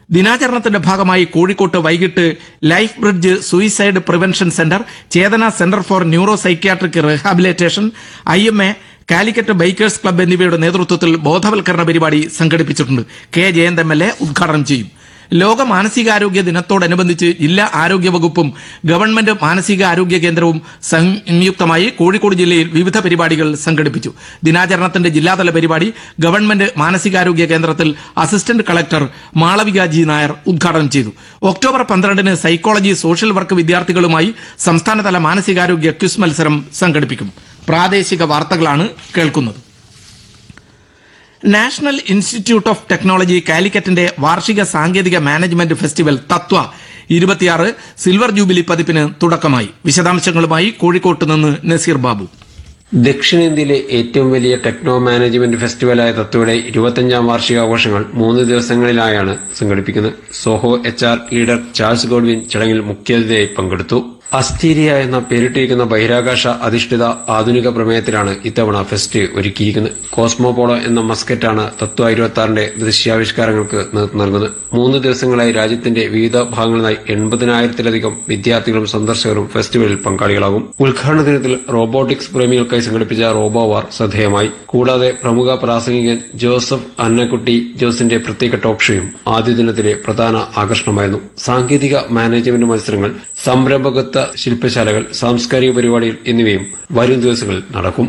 ദിനാചരണത്തിന്റെ ഭാഗമായി കോഴിക്കോട്ട് വൈകിട്ട് life bridge suicide prevention centre Chetana centre for neuro psychiatric rehabilitation I M A Calicut bikers club എന്നിവയുടെ നേതൃത്വത്തിൽ ബോധവൽക്കരണ പരിപാടി സംഘടിപ്പിച്ചിട്ടുണ്ട് K Jayanth M L A ഉദ്ഘാടനം ചെയ്യും ലോക മാനസികാരോഗ്യ ദിനത്തോടനുബന്ധിച്ച് ജില്ലാ ആരോഗ്യ വകുപ്പും ഗവൺമെന്റ് മാനസികാരോഗ്യ കേന്ദ്രവും സംയുക്തമായി കോഴിക്കോട് ജില്ലയിൽ വിവിധ പരിപാടികൾ സംഘടിപ്പിച്ചു ദിനാചരണത്തിന്റെ ജില്ലാതല പരിപാടി ഗവൺമെന്റ് മാനസികാരോഗ്യ കേന്ദ്രത്തിൽ assistant collector Malavika G Nair ഉദ്ഘാടനം ചെയ്തു ഒക്ടോബർ പന്ത്രണ്ടിന് സൈക്കോളജി സോഷ്യൽ വർക്ക് വിദ്യാർത്ഥികളുമായി സംസ്ഥാനതല മാനസികാരോഗ്യ ക്വിസ് മത്സരം സംഘടിപ്പിക്കും പ്രാദേശിക വാർത്തകളാണ് കേൾക്കുന്നത് നാഷണൽ ഇൻസ്റ്റിറ്റ്യൂട്ട് ഓഫ് ടെക്നോളജി കാലിക്കറ്റിന്റെ വാർഷിക സാങ്കേതിക മാനേജ്മെന്റ് ഫെസ്റ്റിവൽ തത്വ ഇരുപത്തിയാറ് സിൽവർ ജൂബിലി പതിപ്പിന് തുടക്കമായി വിശദാംശങ്ങളുമായി കോഴിക്കോട്ട് നിന്ന് നസീർ ബാബു ദക്ഷിണേന്ത്യയിലെ ഏറ്റവും വലിയ ടെക്നോ മാനേജ്മെന്റ് ഫെസ്റ്റിവലായ തത്വയുടെ ഇരുപത്തഞ്ചാം വാർഷികാഘോഷങ്ങൾ മൂന്ന് ദിവസങ്ങളിലായാണ് സംഘടിപ്പിക്കുന്നത് Zoho H R leader Charles Godwin ചടങ്ങിൽ മുഖ്യാതിഥിയായി പങ്കെടുത്തു അസ്റ്റീരിയ എന്ന പേരിട്ടിരിക്കുന്ന ബഹിരാകാശ അധിഷ്ഠിത ആധുനിക പ്രമേയത്തിലാണ് ഇത്തവണ ഫെസ്റ്റ് ഒരുക്കിയിരിക്കുന്നത് കോസ്മോപോളോ എന്ന മസ്കറ്റാണ് തത്വ ഇരുപത്തി ആറിന്റെ ദൃശ്യാവിഷ്കാരങ്ങൾക്ക് നേതൃത്വം നൽകുന്നത് മൂന്ന് ദിവസങ്ങളായി രാജ്യത്തിന്റെ വിവിധ ഭാഗങ്ങളിലായി എൺപതിനായിരത്തിലധികം വിദ്യാർത്ഥികളും സന്ദർശകരും ഫെസ്റ്റിവലിൽ പങ്കാളികളാകും ഉദ്ഘാടന ദിനത്തിൽ റോബോട്ടിക്സ് പ്രേമികൾക്കായി സംഘടിപ്പിച്ച റോബോവാർ ശ്രദ്ധേയമായി കൂടാതെ പ്രമുഖ പ്രാസംഗികൻ ജോസഫ് അന്നക്കുട്ടി ജോസിന്റെ പ്രത്യേക ടോക്ക് ഷോയും ആദ്യ ദിനത്തിലെ പ്രധാന ആകർഷണമായിരുന്നു സാങ്കേതിക മാനേജ്മെന്റ് മത്സരങ്ങൾ സംരംഭകത്വ ശില്പശാലകൾ സാംസ്കാരിക പരിപാടികൾ എന്നിവയും വരും ദിവസങ്ങളിൽ നടക്കും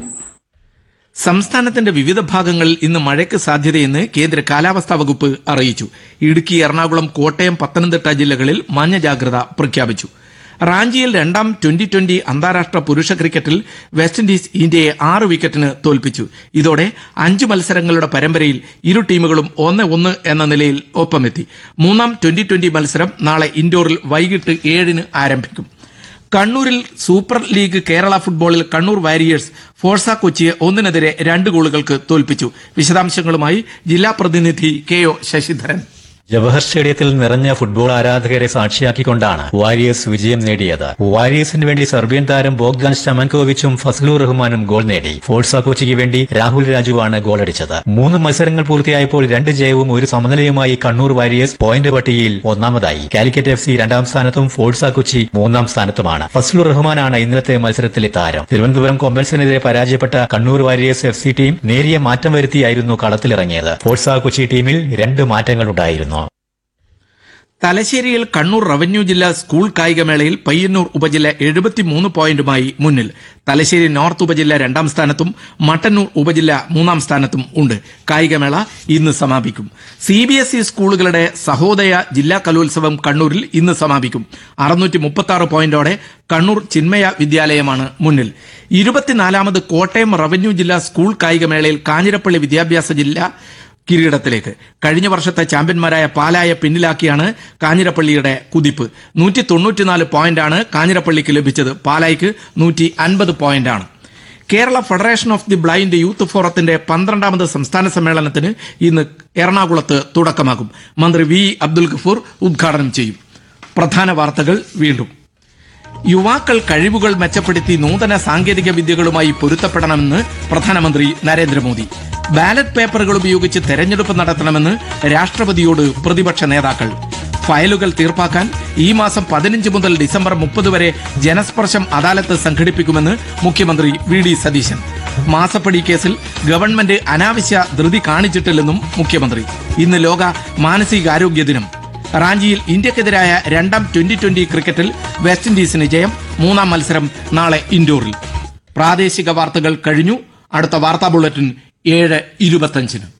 സംസ്ഥാനത്തിന്റെ വിവിധ ഭാഗങ്ങളിൽ ഇന്ന് മഴയ്ക്ക് സാധ്യതയെന്ന് കേന്ദ്ര കാലാവസ്ഥാ വകുപ്പ് അറിയിച്ചു ഇടുക്കി എറണാകുളം കോട്ടയം പത്തനംതിട്ട ജില്ലകളിൽ മഞ്ഞ ജാഗ്രത പ്രഖ്യാപിച്ചു റാഞ്ചിയിൽ രണ്ടാം ട്വന്റി ട്വന്റി അന്താരാഷ്ട്ര പുരുഷ ക്രിക്കറ്റിൽ വെസ്റ്റ് ഇൻഡീസ് ഇന്ത്യയെ ആറ് വിക്കറ്റിന് തോൽപ്പിച്ചു ഇതോടെ അഞ്ച് മത്സരങ്ങളുടെ പരമ്പരയിൽ ഇരു ടീമുകളും ഒന്ന് ഒന്ന് എന്ന നിലയിൽ ഒപ്പമെത്തി മൂന്നാം ട്വന്റി ട്വന്റി മത്സരം നാളെ ഇൻഡോറിൽ വൈകിട്ട് ഏഴിന് ആരംഭിക്കും കണ്ണൂരിൽ സൂപ്പർ ലീഗ് കേരള ഫുട്ബോളിൽ കണ്ണൂർ വാരിയേഴ്സ് ഫോഴ്സ കൊച്ചിയെ ഒന്നിനെതിരെ രണ്ട് ഗോളുകൾക്ക് തോൽപ്പിച്ചു വിശദാംശങ്ങളുമായി ജില്ലാ പ്രതിനിധി കെ ഒ ശശിധരൻ ജവഹർ സ്റ്റേഡിയത്തിൽ നിറഞ്ഞ ഫുട്ബോൾ ആരാധകരെ സാക്ഷിയാക്കിക്കൊണ്ടാണ് വാരിയേഴ്സ് വിജയം നേടിയത് വാരിയേഴ്സിന് വേണ്ടി സെർബിയൻ താരം ബോഗ്ദാൻ സ്റ്റമൻകോവിച്ചും ഫസലു റഹ്മാനും ഗോൾ നേടി ഫോഴ്സ കൊച്ചിക്ക് വേണ്ടി രാഹുൽ രാജുവാണ് ഗോളടിച്ചത് മൂന്ന് മത്സരങ്ങൾ പൂർത്തിയായപ്പോൾ രണ്ട് ജയവും ഒരു സമനിലയുമായി കണ്ണൂർ വാരിയേഴ്സ് പോയിന്റ് പട്ടികയിൽ ഒന്നാമതായി കാലിക്കറ്റ് എഫ് സി രണ്ടാം സ്ഥാനത്തും ഫോഴ്സ കൊച്ചി മൂന്നാം സ്ഥാനത്തുമാണ് ഫസലു റഹ്മാനാണ് ഇന്നലത്തെ മത്സരത്തിലെ താരം തിരുവനന്തപുരം കൊമ്പൻസിനെതിരെ പരാജയപ്പെട്ട Kannur warriors F C team നേരിയ മാറ്റം വരുത്തിയായിരുന്നു കളത്തിലിറങ്ങിയത് ഫോഴ്സ കൊച്ചി ടീമിൽ രണ്ട് മാറ്റങ്ങളുണ്ടായിരുന്നു തലശ്ശേരിയിൽ കണ്ണൂർ റവന്യൂ ജില്ലാ സ്കൂൾ കായികമേളയിൽ പയ്യന്നൂർ ഉപജില്ല എഴുപത്തിമൂന്ന് പോയിന്റുമായി മുന്നിൽ തലശ്ശേരി നോർത്ത് ഉപജില്ല രണ്ടാം സ്ഥാനത്തും മട്ടന്നൂർ ഉപജില്ല മൂന്നാം സ്ഥാനത്തും ഉണ്ട് കായികമേള ഇന്ന് സമാപിക്കും സി ബി എസ് ഇ സ്കൂളുകളുടെ സഹോദയ ജില്ലാ കലോത്സവം കണ്ണൂരിൽ ഇന്ന് സമാപിക്കും അറുന്നൂറ്റി മുപ്പത്തി ആറ് പോയിന്റോടെ കണ്ണൂർ ചിന്മയ വിദ്യാലയമാണ് മുന്നിൽ ഇരുപത്തിനാലാമത് കോട്ടയം റവന്യൂ ജില്ലാ സ്കൂൾ കായികമേളയിൽ കാഞ്ഞിരപ്പള്ളി വിദ്യാഭ്യാസ ജില്ല കിരീടത്തിലേക്ക് കഴിഞ്ഞ വർഷത്തെ ചാമ്പ്യന്മാരായ പാലായെ പിന്നിലാക്കിയാണ് കാഞ്ഞിരപ്പള്ളിയുടെ കുതിപ്പ് നൂറ്റി തൊണ്ണൂറ്റിനാല് പോയിന്റാണ് കാഞ്ഞിരപ്പള്ളിക്ക് ലഭിച്ചത് പാലായ്ക്ക് നൂറ്റി അൻപത് പോയിന്റാണ് Kerala federation of the blind youth ഫോറത്തിന്റെ പന്ത്രണ്ടാമത് സംസ്ഥാന സമ്മേളനത്തിന് ഇന്ന് എറണാകുളത്ത് തുടക്കമാകും മന്ത്രി വി അബ്ദുൽ ഗഫൂർ ഉദ്ഘാടനം ചെയ്യും പ്രധാന വാർത്തകൾ വീണ്ടും യുവാക്കൾ കഴിവുകൾ മെച്ചപ്പെടുത്തി നൂതന സാങ്കേതിക വിദ്യകളുമായി പൊരുത്തപ്പെടണമെന്ന് പ്രധാനമന്ത്രി നരേന്ദ്രമോദി ബാലറ്റ് പേപ്പറുകൾ ഉപയോഗിച്ച് തെരഞ്ഞെടുപ്പ് നടത്തണമെന്ന് രാഷ്ട്രപതിയോട് പ്രതിപക്ഷ നേതാക്കൾ ഫയലുകൾ തീർപ്പാക്കാൻ ഈ മാസം പതിനഞ്ച് മുതൽ ഡിസംബർ മുപ്പത് വരെ ജനസ്പർശം അദാലത്ത് സംഘടിപ്പിക്കുമെന്ന് മുഖ്യമന്ത്രി വി ഡി സതീശൻ മാസപ്പടി കേസിൽ ഗവൺമെന്റ് അനാവശ്യ ധൃതി കാണിച്ചിട്ടില്ലെന്നും മുഖ്യമന്ത്രി ഇന്ന് ലോക മാനസികാരോഗ്യ ദിനം റാഞ്ചിയിൽ ഇന്ത്യക്കെതിരായ രണ്ടാം ട്വന്റി ട്വന്റി ക്രിക്കറ്റിൽ വെസ്റ്റ് ഇൻഡീസിന് ജയം മൂന്നാം മത്സരം നാളെ ഇൻഡോറിൽ പ്രാദേശിക വാർത്തകൾ കഴിഞ്ഞു അടുത്ത വാർത്താ ബുള്ളറ്റിൻ ഏഴ് ഇരുപത്തഞ്ചിന്